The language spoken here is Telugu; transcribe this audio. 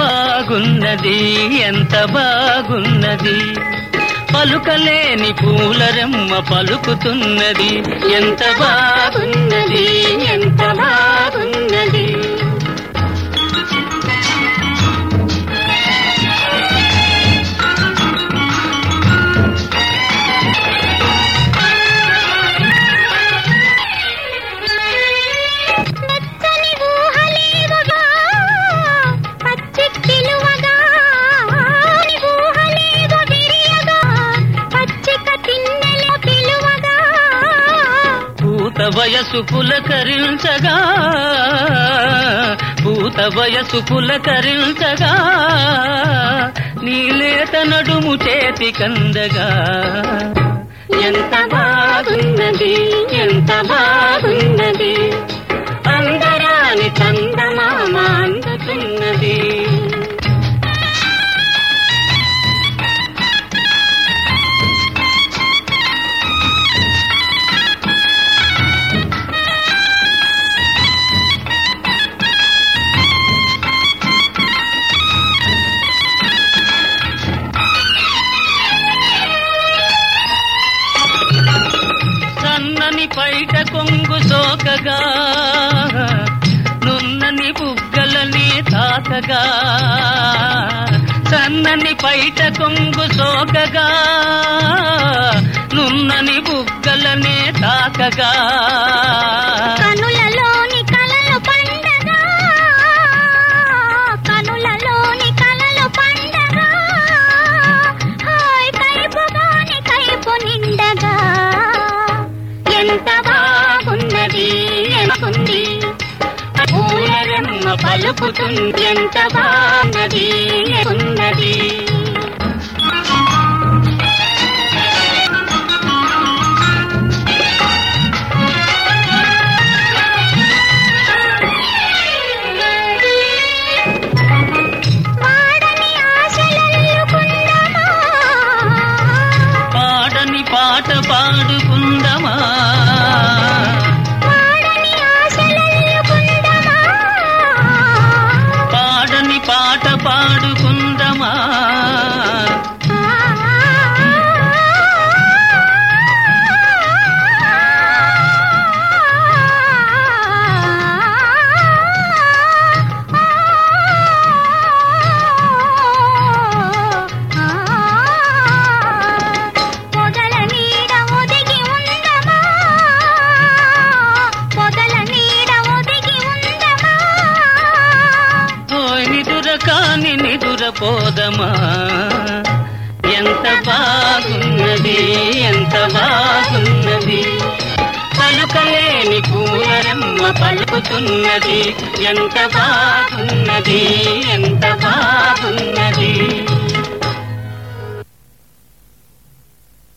బాగున్నది ఎంత బాగున్నది పలుకలేని పూలరెమ్మ పలుకుతున్నది ఎంత బాగున్నది ఎంత బాగున్నది మెత్తని ఊహలేవగా పచ్చి పిలువగా నీ ఊహలేవ విరియగా పచ్చిక తిన్నెల పిలువగా పూత వయసు పులకరించగా పూత వయసు పులకరించగా నీలేత నడుము చేతి కందగా ఎంత బాగున్నది ఎంత బాగున్నది అందరాని చందమామ అందుతున్నది సన్నని పైట కొంగు సోకగా నున్నని బుగ్గలని తాకగా సన్నని పైట కొంగు సోకగా నున్నని బుగ్గలనే తాకగా కనులలోని కలలు పండగా కనులలోని కలలు పండగా హాయ్ కైపుగాని కైపు నిండగా ఎంత బాగున్నది ఎంతుంది పూలరెమ్మ పలుకుతుంది ఎంత బాగున్నది ఉన్నది వాడని ఆశలల్లుకుందమా పాడని పాట పాడుకుందమా వాడని ఆశలల్లుకుందమా పాడని పాట పాడుకుందమా పొదల నీడ ఒదిగి ఉందమా పొదల నీడ ఒదిగి ఉందమా ఓయ్ నిదుర కాని నిదుర పోదమా ఎంత బాగున్నది ఎంత బాగున్నది పలుకలేని పూలరమ్మ పలుకుతున్నది ఎంత బాగున్నది ఎంత బాగున్నది